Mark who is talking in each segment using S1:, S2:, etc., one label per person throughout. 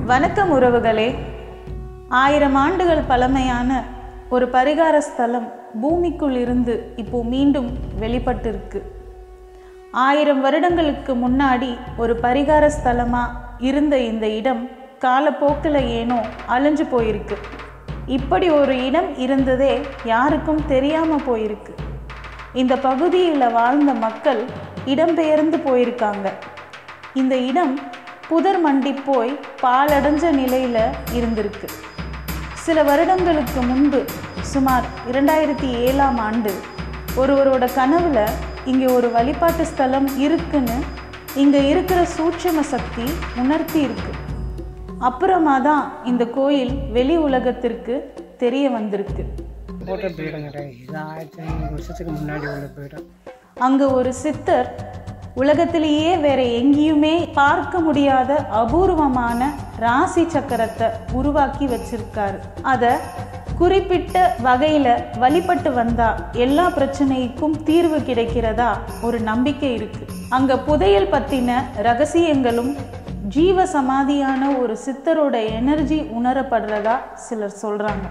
S1: வணக்கம் உறவுகளே ஆயிரம் ஆண்டுகள் பழமையான ஒரு பரிகார ஸ்தலம் பூமிக்குள் இருந்து இப்போ மீண்டும் வெளிப்பட்டிருக்கு ஆயிரம் வருடங்களுக்கு முன்னாடி ஒரு பரிகார ஸ்தலமா இருந்த இந்த இடம் காலப்போக்கில் ஏனோ அழிஞ்சு போயிருக்கு இப்படி ஒரு இடம் இருந்ததே யாருக்கும் தெரியாம போயிருக்கு இந்த பகுதியில் வாழ்ந்த மக்கள் இடம்பெயர்ந்து போயிருக்காங்க இந்த இடம் புதர் மண்டி போய் பாலடைஞ்ச நிலையில் இருந்திருக்கு சில வருடங்களுக்கு முன்பு சுமார் இரண்டாயிரத்தி ஏழாம் ஆண்டு ஒருவரோட கனவுல இங்கே ஒரு வழிபாட்டு ஸ்தலம் இருக்குன்னு இங்கே இருக்கிற சூட்சும சக்தி உணர்த்தி இருக்கு அப்புறமா தான் இந்த கோயில் வெளி உலகத்திற்கு தெரிய வந்திருக்கு
S2: போட்ட பீடங்கிட்ட இது ஆயிரத்தி ஐநூறு வருஷத்துக்கு முன்னாடி உள்ள பீடம்
S1: அங்க ஒரு சித்தர் உலகத்திலேயே வேற எங்கேயுமே பார்க்க முடியாத அபூர்வமான ராசி சக்கரத்தை உருவாக்கி வச்சிருக்காரு அத குறிப்பிட்ட வகையில வழிபட்டு வந்தா எல்லா பிரச்சனைக்கும் தீர்வு கிடைக்கிறதா ஒரு நம்பிக்கை இருக்கு அங்க புதையல் பத்தின ரகசியங்களும் ஜீவ சமாதியான ஒரு சித்தரோட எனர்ஜி உணரப்படுறதா சிலர் சொல்றாங்க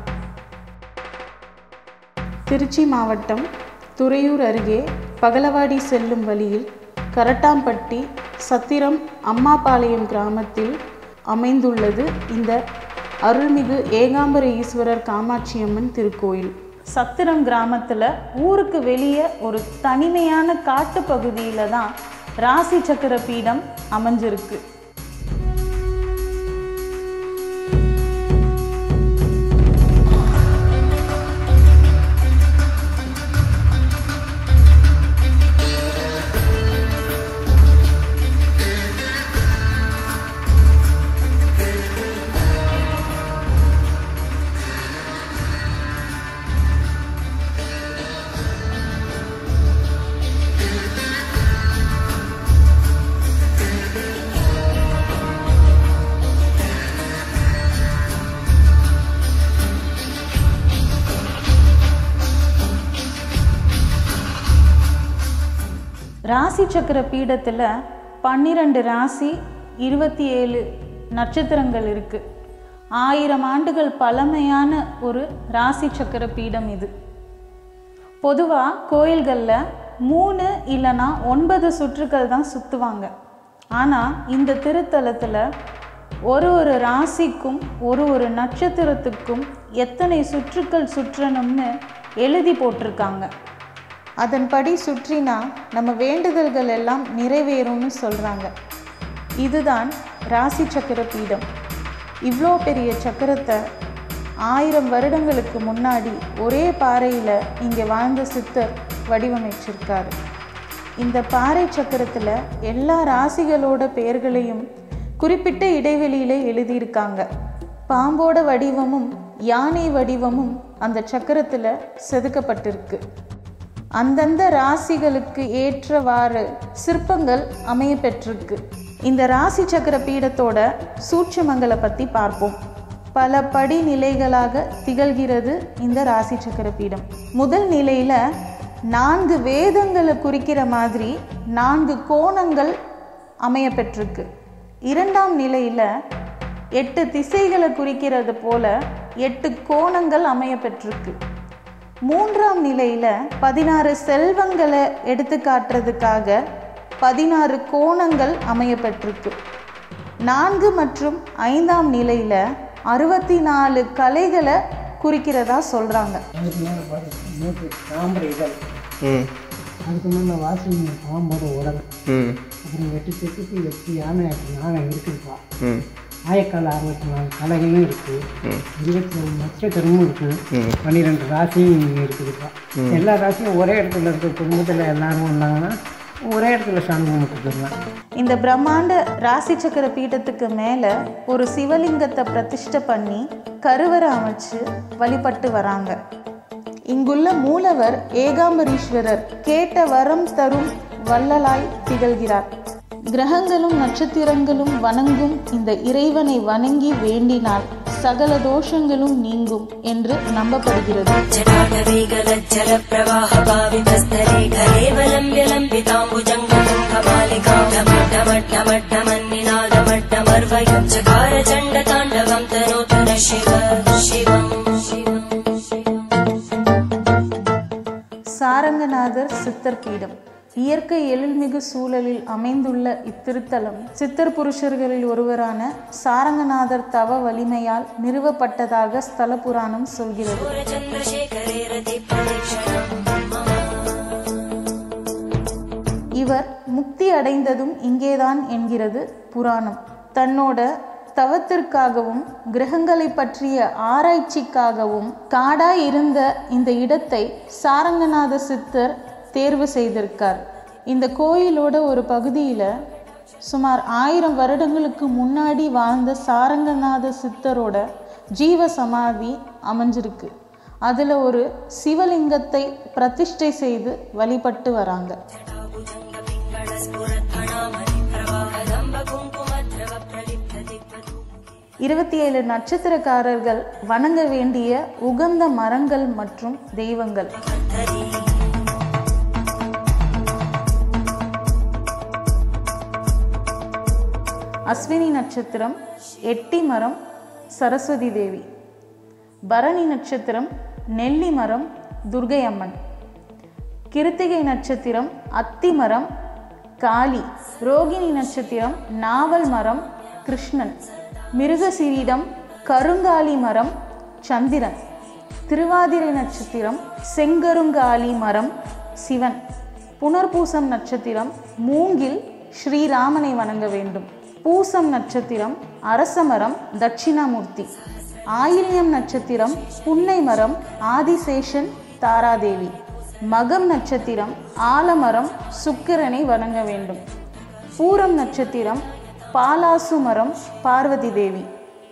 S1: திருச்சி மாவட்டம் துறையூர் அருகே பகலவாடி செல்லும் வழியில் கரட்டாம்பட்டி சத்திரம் அம்மாபாளையம் கிராமத்தில் அமைந்துள்ளது இந்த அருள்மிகு ஏகாம்பர ஈஸ்வரர் காமாட்சியம்மன் திருக்கோயில் சத்திரம் கிராமத்தில் ஊருக்கு வெளியே ஒரு தனிமையான காட்டு பகுதியில் தான் ராசி சக்கர பீடம் அமைஞ்சிருக்கு ராசி சக்கர பீடத்தில் பன்னிரண்டு ராசி இருபத்தி ஏழு நட்சத்திரங்கள் இருக்கு ஆயிரம் ஆண்டுகள் பழமையான ஒரு ராசி சக்கர பீடம் இது பொதுவாக கோயில்களில் மூணு இல்லைன்னா ஒன்பது சுற்றுக்கள் தான் சுற்றுவாங்க ஆனால் இந்த திருத்தலத்தில் ஒரு ஒரு ராசிக்கும் ஒரு ஒரு நட்சத்திரத்துக்கும் எத்தனை சுற்றுக்கள் சுற்றணும்னு எழுதி போட்டிருக்காங்க அதன்படி சுற்றினா நம்ம வேண்டுதல்கள் எல்லாம் நிறைவேறும்னு சொல்கிறாங்க இதுதான் ராசி சக்கர பீடம் இவ்வளோ பெரிய சக்கரத்தை ஆயிரம் வருடங்களுக்கு முன்னாடி ஒரே பாறையில் இங்கே வாழ்ந்த சித்தர் வடிவமைச்சிருக்காரு இந்த பாறை சக்கரத்தில் எல்லா ராசிகளோட பெயர்களையும் குறிப்பிட்ட இடைவெளியில் எழுதியிருக்காங்க பாம்போட வடிவமும் யானை வடிவமும் அந்த சக்கரத்தில் செதுக்கப்பட்டிருக்கு அந்தந்த ராசிகளுக்கு ஏற்றவாறு சிற்பங்கள் அமைய பெற்றிருக்கு இந்த ராசி சக்கர பீடத்தோட சூட்சுமங்களை பற்றி பார்ப்போம் பல படிநிலைகளாக திகழ்கிறது இந்த ராசி சக்கர பீடம் முதல் நிலையில் நான்கு வேதங்களை குறிக்கிற மாதிரி நான்கு கோணங்கள் அமைய பெற்றிருக்கு இரண்டாம் நிலையில் எட்டு திசைகளை குறிக்கிறது போல எட்டு கோணங்கள் அமைய பெற்றிருக்கு மூன்றாம் நிலையில் பதினாறு செல்வங்களை எடுத்து காட்டுறதுக்காக பதினாறு கோணங்கள் அமையப்பட்டிருக்கு நான்கு மற்றும் ஐந்தாம் நிலையில் அறுபத்தி நாலு கலைகளை குறிக்கிறதா சொல்கிறாங்க
S2: அதுக்கு மேலே பார்த்து மூக்கு தாம்பரை இதழ்
S3: ம்
S2: அதுக்கு மேலே வாசி பாம்போட உடல்
S3: ம்
S2: அப்புறம் எட்டு தெற்கு எட்டு யானை நாகம் இருக்குதுப்பா
S3: ம்
S2: ஆயக்கால் அறுபத்தி நாலு கலைகளும் இருக்குது
S3: ம்.
S2: இருபத்தி நாலு நட்சத்திரமும் இருக்குது பன்னிரெண்டு ராசியும் இங்கே இருக்குதுப்பா எல்லா ராசியும் ஒரே இடத்துல இருக்க குடும்பத்தில் எல்லாரும் வந்தாங்கன்னா ஒரே இடத்துல சாமி கும்பிட்டு போயிடலாம்
S1: இந்த பிரம்மாண்ட ராசி சக்கர பீடத்துக்கு மேலே ஒரு சிவலிங்கத்தை பிரதிஷ்டை பண்ணி கருவறை அமைச்சு வழிபட்டு வராங்க இங்குள்ள மூலவர் ஏகாம்பரீஸ்வரர் கேட்ட வரம் தரும் வள்ளலாய் திகழ்கிறார் கிரகங்களும் நட்சத்திரங்களும் வணங்கும் இந்த இறைவனை வணங்கி வேண்டினால் சகல தோஷங்களும் நீங்கும் என்று நம்பப்படுகிறது
S4: जटाटवीगलज्जलप्रवाहभावितस्तरे कलेवलम्ब्य लम्बिताम्बुजङ्गतुङ्गमालिका डमड्डमड्डमड्डमन्निनादमड्डमर्व
S3: कायं चकार चण्डताण्डवं तनोतर शिव शिवम्
S1: சாரங்கநாதர் சித்தர் பீடம் இயற்கை எழில்மிகு சூழலில் அமைந்துள்ள இத்திருத்தலம் சித்தர் புருஷர்களில் ஒருவரான சாரங்கநாதர் தவ வலிமையால் நிறுவப்பட்டதாக ஸ்தல புராணம் சொல்கிறது
S3: चन्द्रशेखरे रतिप्रदक्षिणम्
S1: இவர் முக்தி அடைந்ததும் இங்கேதான் என்கிறது புராணம் தன்னோட தவத்திற்காகவும் கிரகங்களை பற்றிய ஆராய்ச்சிக்காகவும் காடாய் இருந்த இந்த இடத்தை சாரங்கநாத சித்தர் தேர்வு செய்திருக்கார் இந்த கோயிலோட ஒரு பகுதியில் சுமார் ஆயிரம் வருடங்களுக்கு முன்னாடி வாழ்ந்த சாரங்கநாத சித்தரோட ஜீவ சமாதி அமைஞ்சிருக்கு அதில் ஒரு சிவலிங்கத்தை பிரதிஷ்டை செய்து வழிபட்டு வராங்க இருபத்தி ஏழு நட்சத்திரக்காரர்கள் வணங்க வேண்டிய உகந்த மரங்கள் மற்றும் தெய்வங்கள் அஸ்வினி நட்சத்திரம் எட்டி மரம் சரஸ்வதி தேவி பரணி நட்சத்திரம் நெல்லி மரம் துர்கை அம்மன் கிருத்திகை நட்சத்திரம் அத்தி மரம் காளி ரோகிணி நட்சத்திரம் நாவல் மரம் கிருஷ்ணன் மிருகசிரீடம் கருங்காலி மரம் சந்திரன் திருவாதிரை நட்சத்திரம் செங்கருங்காலி மரம் சிவன் புனர்பூசம் நட்சத்திரம் மூங்கில் ஸ்ரீராமனை வணங்க வேண்டும் பூசம் நட்சத்திரம் அரசமரம் தட்சிணாமூர்த்தி ஆயில்யம் நட்சத்திரம் புன்னை மரம் ஆதிசேஷன் தாராதேவி மகம் நட்சத்திரம் ஆலமரம் சுக்கிரனை வணங்க வேண்டும் பூரம் நட்சத்திரம் பாலாசு மரம் பார்வதி தேவி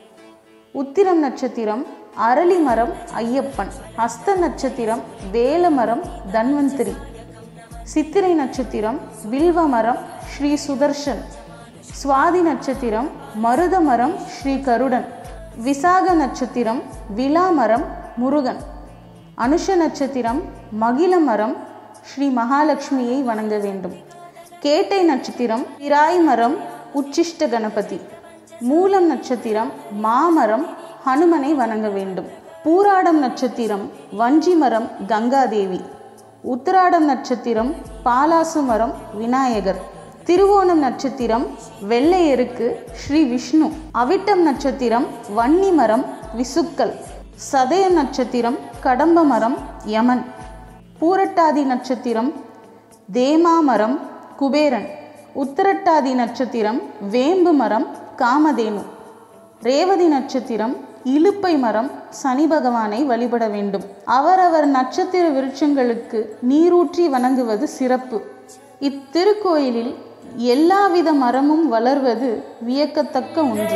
S1: உத்திரம் நட்சத்திரம் அரளி மரம் ஐயப்பன் ஹஸ்த நட்சத்திரம் வேலமரம் தன்வந்திரி சித்திரை நட்சத்திரம் வில்வ மரம் ஸ்ரீ சுதர்ஷன் சுவாதி நட்சத்திரம் மருத மரம் ஸ்ரீ கருடன் விசாக நட்சத்திரம் விலாமரம் முருகன் அனுஷ நட்சத்திரம் மகிழ மரம் ஸ்ரீ மகாலட்சுமியை வணங்க வேண்டும் கேட்டை நட்சத்திரம் பிராய் மரம் உச்சிஷ்ட கணபதி மூலம் நட்சத்திரம் மாமரம் ஹனுமனை வணங்க வேண்டும் பூராடம் நட்சத்திரம் வஞ்சி மரம் கங்காதேவி உத்திராடம் நட்சத்திரம் பாலாசு மரம் விநாயகர் திருவோணம் நட்சத்திரம் வெள்ளை எருக்கு ஸ்ரீ விஷ்ணு அவிட்டம் நட்சத்திரம் வன்னி மரம் விசுக்கல் சதயம் நட்சத்திரம் கடம்ப மரம் யமன் பூரட்டாதி நட்சத்திரம் தேமா மரம் குபேரன் உத்திரட்டாதி நட்சத்திரம் வேம்பு மரம் காமதேனு ரேவதி நட்சத்திரம் இலுப்பை மரம் சனி பகவானை வழிபட வேண்டும் அவரவர் நட்சத்திர விருட்சங்களுக்கு நீரூற்றி வணங்குவது சிறப்பு இத்திருக்கோயிலில் எல்லாவித மரமும் வளர்வது வியக்கத்தக்க ஒன்று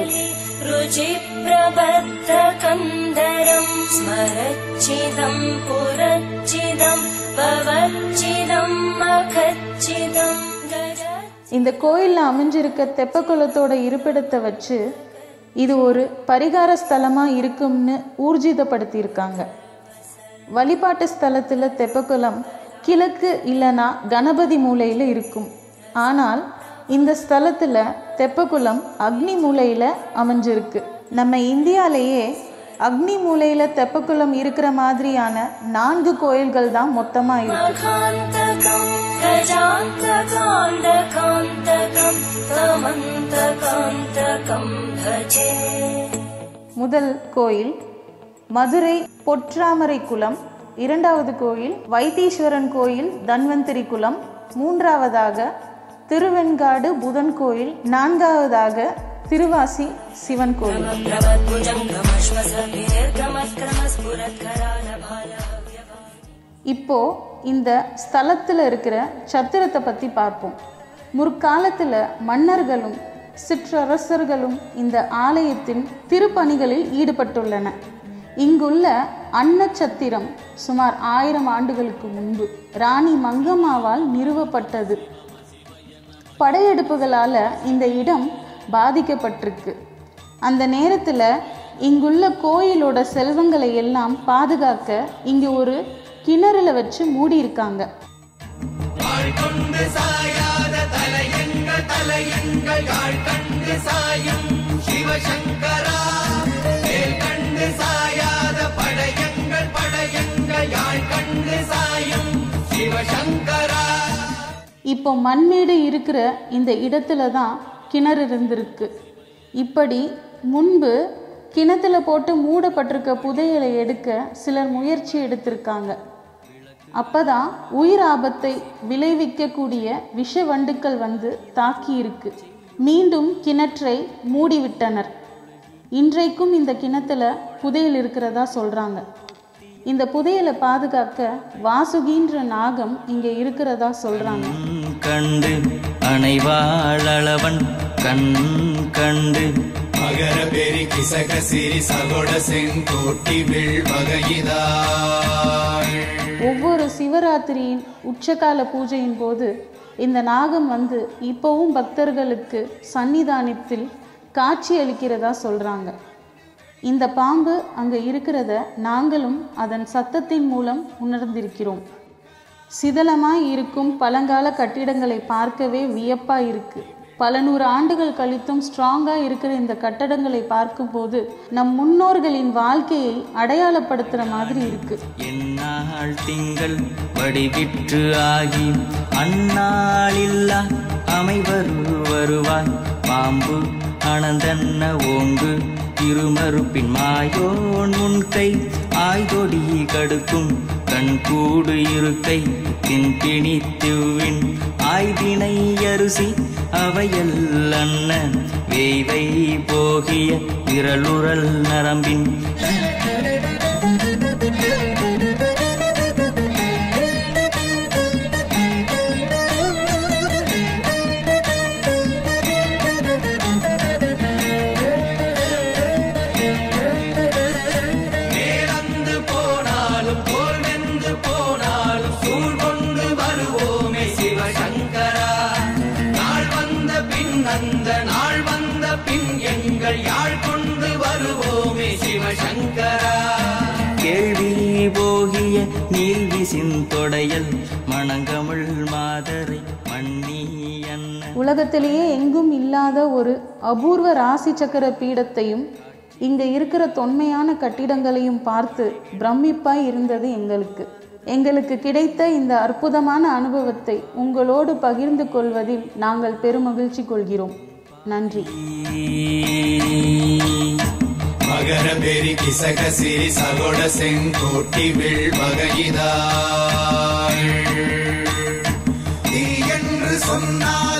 S3: रुचिप्रबद्धकन्दरम् स्मरच्चिदम् पुरच्चिदम् पवच्चिदम् मखच्चिदम् गज
S1: இந்த கோயிலில் அமைஞ்சிருக்க தெப்பக்குளத்தோட இருப்பிடத்தை வச்சு இது ஒரு பரிகார ஸ்தலமாக இருக்கும்னு ஊர்ஜிதப்படுத்தியிருக்காங்க வழிபாட்டு ஸ்தலத்தில் தெப்பக்குளம் கிழக்கு இல்லைனா கணபதி மூலையில் இருக்கும் ஆனால் இந்த ஸ்தலத்தில் தெப்பக்குளம் அக்னி மூலையில் அமைஞ்சிருக்கு நம்ம இந்தியாலேயே அக்னி மூலையில் தெப்பக்குளம் இருக்கிற மாதிரியான நான்கு கோயில்கள் தான் மொத்தமாக இருக்கு
S3: कान्तकम् गजान्तकान्तकान्तकम् तमन्तकान्तकम् भजे
S1: முதல் கோயில் மதுரை பொற்றாமரை குளம் இரண்டாவது கோயில் வைத்தீஸ்வரன் கோயில் தன்வந்திரி குளம் மூன்றாவதாக திருவெண்காடு புதன் கோயில் நான்காவதாக திருவாசி சிவன் கோயில் இப்போ இந்த ஸ்தலத்தில் இருக்கிற சத்திரத்தை பற்றி பார்ப்போம் முற்காலத்தில் மன்னர்களும் சிற்றரசர்களும் இந்த ஆலயத்தின் திருப்பணிகளில் ஈடுபட்டுள்ளன இங்குள்ள அன்னச்சத்திரம் சுமார் ஆயிரம் ஆண்டுகளுக்கு முன்பு ராணி மங்கம்மாவால் நிறுவப்பட்டது படையெடுப்புகளால் இந்த இடம் பாதிக்கப்பட்டிருக்கு அந்த நேரத்தில் இங்குள்ள கோயிலோட செல்வங்களை எல்லாம் பாதுகாக்க இங்கு ஒரு கிணறுல வச்சு மூடியிருக்காங்க
S4: கொண்டு சாயாத தலையங்கள் தலையங்கள் யாழ் கண்டு சாயும் சிவசங்கரா வேல் கண்டு சாயாத படையங்கள் படையங்கள் யாழ் கண்டு சாயும் சிவசங்கரா
S1: இப்போ மண்மேடு இருக்கிற இந்த இடத்துல தான் கிணறு இருந்திருக்கு இப்படி முன்பு கிணத்துல போட்டு மூடப்பட்டிருக்க புதையலை எடுக்க சிலர் முயற்சி எடுத்திருக்காங்க அப்பதான் உயிர் ஆபத்தை விளைவிக்கக்கூடிய விஷ வண்டுக்கள் வந்து தாக்கி இருக்கு மீண்டும் கிணற்றை மூடிவிட்டனர் இன்றைக்கும் இந்த கிணத்துல புதையல் இருக்கிறதா சொல்றாங்க இந்த புதையலை பாதுகாக்க வாசுகின்ற நாகம் இங்க இருக்கிறதா சொல்றாங்க
S5: கண்டு அணைவாளவன் கண் கண்டு
S4: மகர பெரி கிசக சிறி சகோட செங்கோட்டி வில் வகையிதாள்
S1: ஒவ்வொரு சிவராத்திரியின் உச்சகால பூஜையின் போது இந்த நாகம் வந்து இப்போவும் பக்தர்களுக்கு சன்னிதானத்தில் காட்சி அளிக்கிறதா சொல்றாங்க இந்த பாம்பு அங்க இருக்கிறத நாங்களும் அதன் சத்தத்தின் மூலம் உணர்ந்திருக்கிறோம் சிதலமாய் இருக்கும் பழங்கால கட்டிடங்களை பார்க்கவே வியப்பா இருக்கு பல நூறு ஆண்டுகள் கழித்தும் ஸ்ட்ராங்கா இருக்கிற இந்த கட்டடங்களை பார்க்கும்போது நம் முன்னோர்களின் வாழ்க்கையை அடையாளப்படுத்துற மாதிரி இருக்கு
S5: எந்நாள் திங்கள் வடிவிற்று ஆகி அந்நாளில்லா அமைவரு வருவாய் பாம்பு அனந்தன்ன ஓங்கு திருமறுப்பின் மாயோன் முன்கை ஆய்தொடி கடுக்கும் கண் கூடு இருக்கை தின்பிணி திவ்வின் ஆய்தினை அரிசி அவையல் அன்ன வேய்வை போகிய விரலுறல் நரம்பின்
S4: மேலந்து போனாலும் போர் வெந்து போனாலும் சூழ் கொண்டு வருவோமே சிவசங்கரா நாள் வந்த பின் அந்த நாள் வந்த பின் எங்கள் யாழ் கொண்டு வருவோமே சிவசங்கரா
S5: கேள்வி போகிய நீல்வி சிந்தொடையல் மணங்கமிழ் மாதரை மண்ணி அன்ன
S1: உலகத்திலேயே எங்கும் இல்லாத ஒரு அபூர்வ ராசி சக்கர பீடத்தையும் இங்க இருக்கிற தொன்மையான கட்டிடங்களையும் பார்த்து பிரமிப்பாய் இருந்தது எங்களுக்கு எங்களுக்கு கிடைத்த இந்த அற்புதமான அனுபவத்தை உங்களோடு பகிர்ந்து கொள்வதில் நாங்கள் பெருமகிழ்ச்சி கொள்கிறோம் நன்றி
S4: மகர பெரி கிசக சிறி சகோட செங்கோட்டி வில் வகையிதாள் தீ என்று சொன்னார்